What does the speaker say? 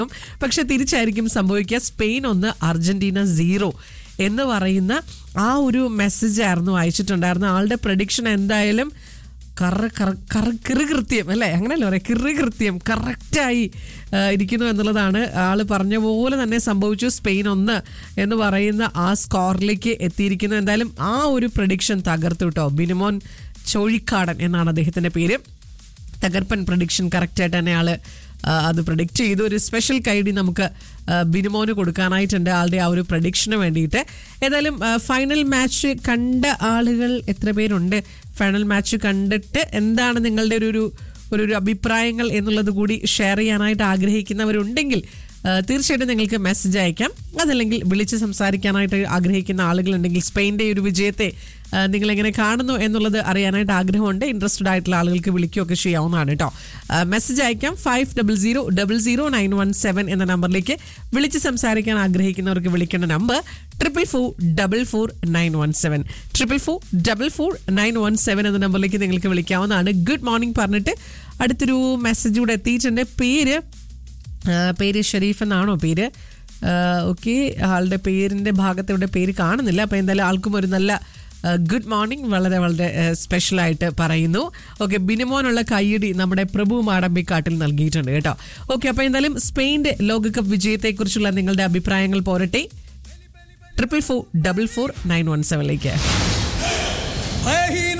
പക്ഷെ തിരിച്ചായിരിക്കും സംഭവിക്കുക സ്പെയിൻ ഒന്ന് അർജന്റീന സീറോ എന്ന് പറയുന്ന ആ ഒരു മെസ്സേജ് ആയിരുന്നു അയച്ചിട്ടുണ്ടായിരുന്ന ആളുടെ പ്രഡിക്ഷൻ എന്തായാലും കറ കറ കറ കിറുകൃത്യം അല്ലേ അങ്ങനെയല്ലേ പറയാം കിറുകൃത്യം കറക്റ്റായി ഇരിക്കുന്നു എന്നുള്ളതാണ് ആള് പറഞ്ഞ പോലെ തന്നെ സംഭവിച്ചു സ്പെയിൻ ഒന്ന് എന്ന് പറയുന്ന ആ സ്കോറിലേക്ക് എത്തിയിരിക്കുന്നു എന്തായാലും ആ ഒരു പ്രഡിക്ഷൻ തകർത്തു കേട്ടോ ബിനിമോൻ ചോഴിക്കാടൻ എന്നാണ് അദ്ദേഹത്തിന്റെ പേര് തകർപ്പൻ പ്രഡിക്ഷൻ കറക്റ്റായിട്ട് തന്നെ ആള് ആ, അത് പ്രഡിക്റ്റ് ചെയ്തു ഒരു സ്പെഷ്യൽ കൈഡി നമുക്ക് ആ, ബിനിമോന് കൊടുക്കാനായിട്ടുണ്ട് ആളുടെ ആ ഒരു പ്രഡിക്ഷന് വേണ്ടിയിട്ട് ഏതായാലും ആ, ഫൈനൽ മാച്ച് കണ്ട ആളുകൾ എത്ര പേരുണ്ട് ഫൈനൽ മാച്ച് കണ്ടിട്ട് എന്താണ് നിങ്ങളുടെ ഒരു ഒരു ഒരു ഒരു അഭിപ്രായങ്ങൾ എന്നുള്ളത് കൂടി ഷെയർ ചെയ്യാനായിട്ട് ആഗ്രഹിക്കുന്നവരുണ്ടെങ്കിൽ ആ, തീർച്ചയായിട്ടും നിങ്ങൾക്ക് മെസ്സേജ് അയക്കാം അതല്ലെങ്കിൽ വിളിച്ച് സംസാരിക്കാനായിട്ട് ആഗ്രഹിക്കുന്ന ആളുകളുണ്ടെങ്കിൽ സ്പെയിൻ്റെ ഒരു വിജയത്തെ ആ, നിങ്ങൾ എങ്ങനെ കാണുന്നു എന്നുള്ളത് അറിയാനായിട്ട് ആഗ്രഹമുണ്ട് ഇൻട്രസ്റ്റഡ് ആയിട്ടുള്ള ആളുകൾക്ക് വിളിക്കുകയൊക്കെ ചെയ്യാവുന്നതാണ് കേട്ടോ മെസ്സേജ് അയക്കാം five double zero double zero nine one seven എന്ന നമ്പറിലേക്ക് വിളിച്ച് സംസാരിക്കാൻ ആഗ്രഹിക്കുന്നവർക്ക് വിളിക്കേണ്ട number triple four double four nine one seven triple four double four nine one seven എന്ന നമ്പറിലേക്ക് നിങ്ങൾക്ക് വിളിക്കാവുന്നതാണ് ഗുഡ് മോർണിംഗ് പറഞ്ഞിട്ട് അടുത്തൊരു മെസ്സേജ് കൂടെ എത്തിയിട്ടുണ്ട് പേര് ആ, പേര് ഷെരീഫ് എന്നാണോ പേര് ഓക്കെ ആളുടെ പേരിന്റെ ഭാഗത്ത് ഇവിടെ പേര് കാണുന്നില്ല അപ്പോൾ എന്തായാലും ആൾക്കും ഒരു നല്ല ഗുഡ് മോർണിംഗ് വളരെ വളരെ സ്പെഷ്യലായിട്ട് പറയുന്നു ഓക്കെ ബിനിമോനുള്ള കൈയടി നമ്മുടെ പ്രഭു മാടമ്പിക്കാട്ടിൽ നൽകിയിട്ടുണ്ട് കേട്ടോ ഓക്കെ അപ്പോൾ എന്തായാലും സ്പെയിൻ്റെ ലോകകപ്പ് വിജയത്തെക്കുറിച്ചുള്ള നിങ്ങളുടെ അഭിപ്രായങ്ങൾ പോരട്ടെ triple four double four nine one സെവനിലേക്ക് है ही